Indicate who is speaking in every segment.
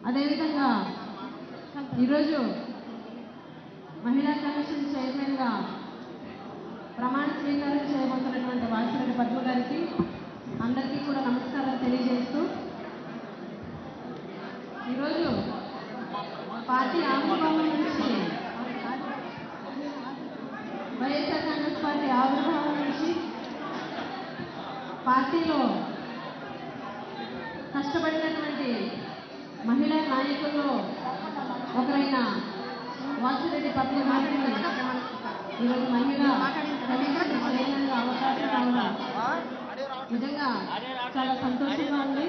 Speaker 1: అదేవిధంగా ఈరోజు మహిళా కమిషన్ చైర్మన్గా ప్రమాణ స్వీకారం చేయబోతున్నటువంటి వాసిరెడ్డి పద్మ గారికి అందరికీ కూడా నమస్కారాలు తెలియజేస్తూ ఈరోజు పార్టీ ఆవిర్భావం నుంచి వైఎస్ఆర్ కాంగ్రెస్ పార్టీ ఆవిర్భావం నుంచి పార్టీలో కష్టపడినటువంటి మహిళా నాయకుల్లో ఒకరైన వాసిరెడ్డి పద్మ గారికి ఈరోజు మహిళా కమిషన్ చైర్మన్గా అవకాశం రావడం నిజంగా చాలా సంతోషంగా ఉంది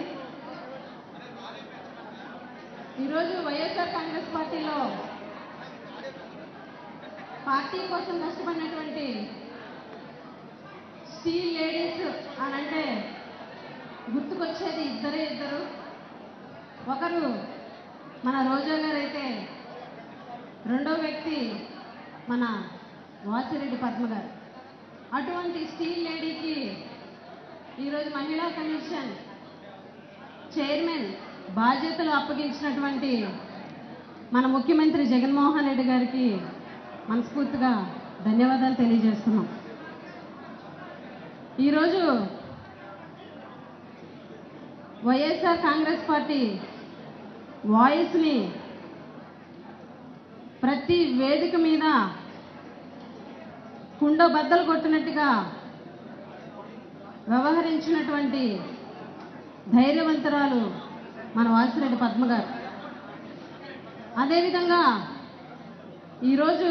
Speaker 1: ఈరోజు వైఎస్ఆర్ కాంగ్రెస్ పార్టీలో పార్టీ కోసం కష్టపడినటువంటి స్టీల్ లేడీస్ అని అంటే గుర్తుకొచ్చేది ఇద్దరే ఇద్దరు ఒకరు మన రోజా గారు అయితే రెండో వ్యక్తి మన వాసిరెడ్డి పద్మ గారు అటువంటి స్టీల్ లేడీకి ఈరోజు మహిళా కమిషన్ చైర్మన్ బాధ్యతలు అప్పగించినటువంటి మన ముఖ్యమంత్రి జగన్మోహన్ రెడ్డి గారికి మనస్ఫూర్తిగా ధన్యవాదాలు తెలియజేస్తున్నాం ఈరోజు వైఎస్ఆర్ కాంగ్రెస్ పార్టీ వాయిస్ని ప్రతి వేదిక మీద కుండ బద్దలు కొట్టినట్టుగా వ్యవహరించినటువంటి ధైర్యవంతురాలు మన వాసిరెడ్డి పద్మ గారు అదేవిధంగా ఈరోజు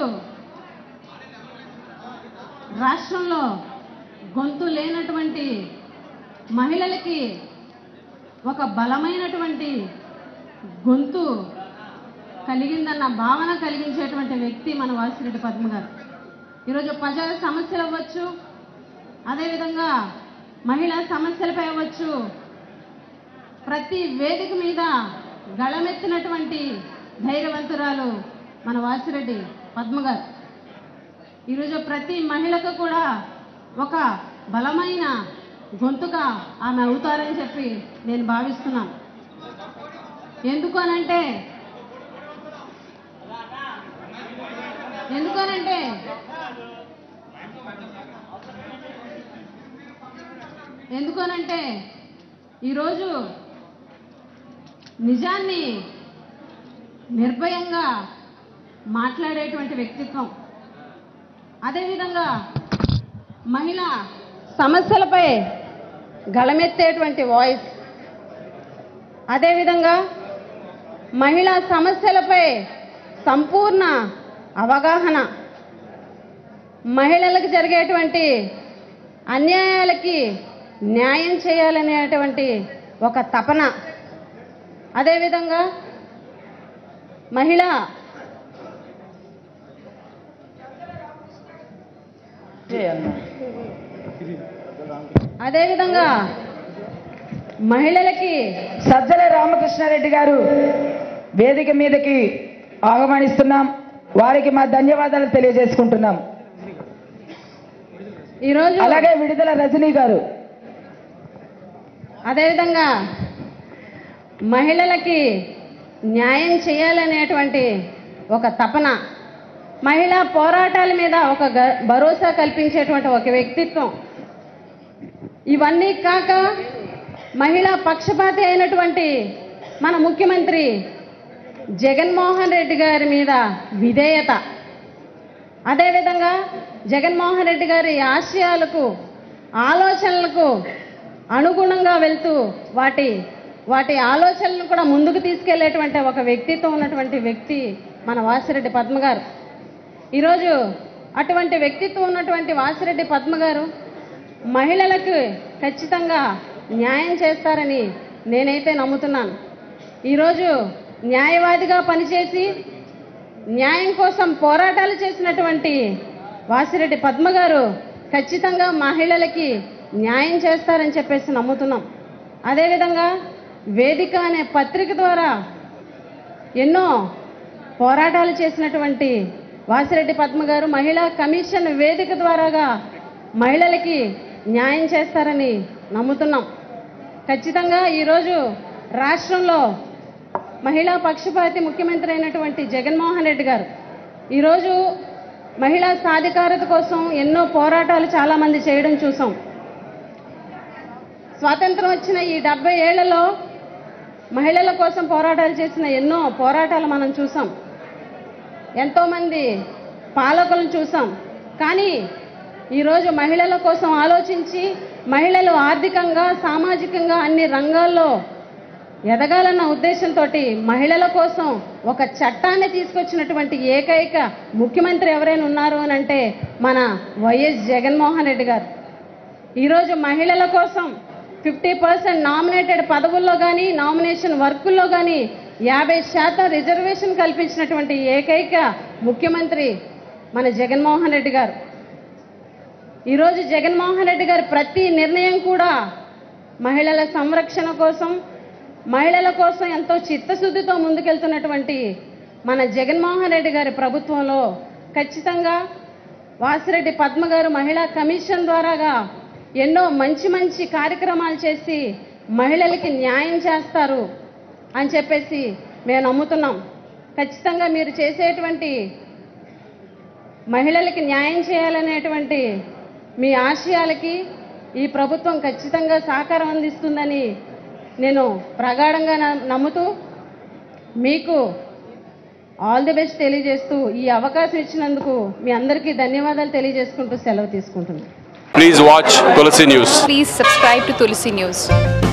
Speaker 1: రాష్ట్రంలో గొంతు లేనటువంటి మహిళలకి ఒక బలమైనటువంటి గొంతు కలిగిందన్న భావన కలిగించేటువంటి వ్యక్తి మన వాసిరెడ్డి పద్మ గారు ఈరోజు ప్రజా సమస్యలు అవ్వచ్చు అదేవిధంగా మహిళా సమస్యలపై అవ్వచ్చు ప్రతి వేదిక మీద గళమెత్తినటువంటి ధైర్యవంతురాలు మన వాసిరెడ్డి పద్మ గారు ఈరోజు ప్రతి మహిళకు కూడా ఒక బలమైన గొంతుగా ఆమె అవుతారని చెప్పి నేను భావిస్తున్నాను ఎందుకు అనంటే ఎందుకనంటే ఎందుకనంటే ఈరోజు నిజాన్ని నిర్భయంగా మాట్లాడేటువంటి వ్యక్తిత్వం అదేవిధంగా మహిళ సమస్యలపై గళమెత్తేటువంటి వాయిస్ అదేవిధంగా మహిళా సమస్యలపై సంపూర్ణ అవగాహన మహిళలకు జరిగేటువంటి అన్యాయాలకి న్యాయం చేయాలనేటువంటి ఒక తపన అదేవిధంగా మహిళ అదేవిధంగా మహిళలకి
Speaker 2: సజ్జల రామకృష్ణారెడ్డి గారు వేదిక మీదకి ఆహ్వానిస్తున్నాం వారికి మా ధన్యవాదాలు తెలియజేసుకుంటున్నాం
Speaker 1: ఈరోజు
Speaker 2: అలాగే విడుదల రజనీ గారు
Speaker 1: అదేవిధంగా మహిళలకి న్యాయం చేయాలనేటువంటి ఒక తపన మహిళా పోరాటాల మీద ఒక గ- భరోసా కల్పించేటువంటి ఒక వ్యక్తిత్వం ఇవన్నీ కాక మహిళా పక్షపాతి అయినటువంటి మన ముఖ్యమంత్రి జగన్మోహన్ రెడ్డి గారి మీద విధేయత అదేవిధంగా జగన్మోహన్ రెడ్డి గారి ఆశయాలకు ఆలోచనలకు అనుగుణంగా వెళ్తూ వాటి వాటి ఆలోచనలను కూడా ముందుకు తీసుకెళ్లేటువంటి ఒక వ్యక్తిత్వం ఉన్నటువంటి వ్యక్తి మన వాసిరెడ్డి పద్మ గారు ఈరోజు అటువంటి వ్యక్తిత్వం ఉన్నటువంటి వాసిరెడ్డి పద్మ గారు మహిళలకు ఖచ్చితంగా న్యాయం చేస్తారని నేనైతే నమ్ముతున్నాను ఈరోజు న్యాయవాదిగా పనిచేసి న్యాయం కోసం పోరాటాలు చేసినటువంటి వాసిరెడ్డి పద్మ గారు ఖచ్చితంగా మహిళలకి న్యాయం చేస్తారని చెప్పేసి నమ్ముతున్నాం అదేవిధంగా వేదిక అనే పత్రిక ద్వారా ఎన్నో పోరాటాలు చేసినటువంటి వాసిరెడ్డి పద్మ గారు మహిళా కమిషన్ వేదిక ద్వారాగా మహిళలకి న్యాయం చేస్తారని నమ్ముతున్నాం ఖచ్చితంగా ఈరోజు రాష్ట్రంలో
Speaker 3: మహిళా పక్షపాతి ముఖ్యమంత్రి అయినటువంటి జగన్మోహన్ రెడ్డి గారు ఈరోజు మహిళా సాధికారత కోసం ఎన్నో పోరాటాలు చాలామంది చేయడం చూసాం స్వాతంత్రం వచ్చిన ఈ డెబ్బై ఏళ్లలో మహిళల కోసం పోరాటాలు చేసిన ఎన్నో పోరాటాలు మనం చూసాం ఎంతోమంది పాలకులను చూసాం కానీ ఈరోజు మహిళల కోసం ఆలోచించి మహిళలు ఆర్థికంగా సామాజికంగా అన్ని రంగాల్లో ఎదగాలన్న ఉద్దేశంతో మహిళల కోసం ఒక చట్టాన్ని తీసుకొచ్చినటువంటి ఏకైక ముఖ్యమంత్రి ఎవరైనా ఉన్నారు అని అంటే మన వైఎస్ జగన్మోహన్ రెడ్డి గారు ఈరోజు మహిళల కోసం ఫిఫ్టీ పర్సెంట్ నామినేటెడ్ పదవుల్లో కానీ నామినేషన్ వర్కుల్లో కానీ యాభై శాతం రిజర్వేషన్ కల్పించినటువంటి ఏకైక ముఖ్యమంత్రి మన జగన్మోహన్ రెడ్డి గారు ఈరోజు జగన్మోహన్ రెడ్డి గారి ప్రతి నిర్ణయం కూడా మహిళల సంరక్షణ కోసం మహిళల కోసం ఎంతో చిత్తశుద్ధితో ముందుకెళ్తున్నటువంటి మన జగన్మోహన్ రెడ్డి గారి ప్రభుత్వంలో ఖచ్చితంగా వాసిరెడ్డి పద్మ గారు మహిళా కమిషన్ ద్వారాగా ఎన్నో మంచి మంచి కార్యక్రమాలు చేసి మహిళలకి న్యాయం చేస్తారు అని చెప్పేసి మేము నమ్ముతున్నాం ఖచ్చితంగా మీరు చేసేటువంటి మహిళలకి న్యాయం చేయాలనేటువంటి మీ ఆశయాలకి ఈ ప్రభుత్వం ఖచ్చితంగా సహకారం అందిస్తుందని నేను ప్రగాఢంగా న- నమ్ముతూ మీకు ఆల్ ది బెస్ట్ తెలియజేస్తూ ఈ అవకాశం ఇచ్చినందుకు మీ అందరికీ ధన్యవాదాలు తెలియజేసుకుంటూ సెలవు తీసుకుంటున్నాను
Speaker 4: Please watch Tulsi News.
Speaker 5: Please subscribe to Tulsi News.